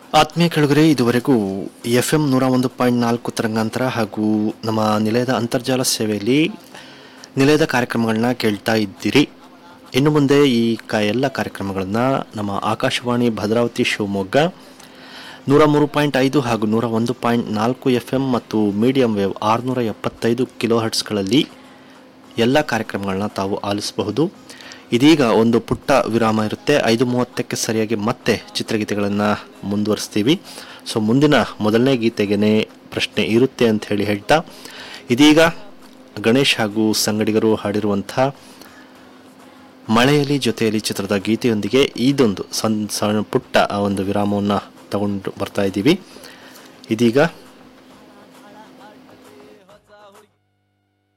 ಆತ್ಮೀಯ ಕೆಳಗರೆ ಇದುವರೆಗೂ ಎಫ್ ಎಂ ನೂರ ಒಂದು ಪಾಯಿಂಟ್ ನಾಲ್ಕು ತರಂಗಾಂತರ ಹಾಗೂ ನಮ್ಮ ನಿಲಯದ ಅಂತರ್ಜಾಲ ಸೇವೆಯಲ್ಲಿ ನಿಲಯದ ಕಾರ್ಯಕ್ರಮಗಳನ್ನ ಕೇಳ್ತಾ ಇದ್ದೀರಿ ಇನ್ನು ಮುಂದೆ ಈ ಕ ಎಲ್ಲ ಕಾರ್ಯಕ್ರಮಗಳನ್ನು ನಮ್ಮ ಆಕಾಶವಾಣಿ ಭದ್ರಾವತಿ ಶಿವಮೊಗ್ಗ ನೂರ ಮೂರು ಪಾಯಿಂಟ್ ಐದು ಹಾಗೂ ನೂರ ಒಂದು ಪಾಯಿಂಟ್ ನಾಲ್ಕು ಎಫ್ ಎಂ ಮತ್ತು ಮೀಡಿಯಂ ವೇವ್ ಆರುನೂರ ಎಪ್ಪತ್ತೈದು ಕಿಲೋ ಹರ್ಟ್ಸ್ಗಳಲ್ಲಿ ಎಲ್ಲ ಕಾರ್ಯಕ್ರಮಗಳನ್ನ ತಾವು ಆಲಿಸಬಹುದು ಇದೀಗ ಒಂದು ಪುಟ್ಟ ವಿರಾಮ ಇರುತ್ತೆ ಐದು ಮೂವತ್ತಕ್ಕೆ ಸರಿಯಾಗಿ ಮತ್ತೆ ಚಿತ್ರಗೀತೆಗಳನ್ನು ಮುಂದುವರಿಸ್ತೀವಿ ಸೊ ಮುಂದಿನ ಮೊದಲನೇ ಗೀತೆಗೇನೆ ಪ್ರಶ್ನೆ ಇರುತ್ತೆ ಅಂತ ಹೇಳಿ ಹೇಳ್ತಾ ಇದೀಗ ಗಣೇಶ್ ಹಾಗೂ ಸಂಗಡಿಗರು ಹಾಡಿರುವಂಥ ಮಳೆಯಲ್ಲಿ ಜೊತೆಯಲ್ಲಿ ಚಿತ್ರದ ಗೀತೆಯೊಂದಿಗೆ ಇದೊಂದು ಸಣ್ಣ ಸಣ್ಣ ಪುಟ್ಟ ಆ ಒಂದು ವಿರಾಮವನ್ನು ತಗೊಂಡು ಬರ್ತಾ ಇದ್ದೀವಿ ಇದೀಗ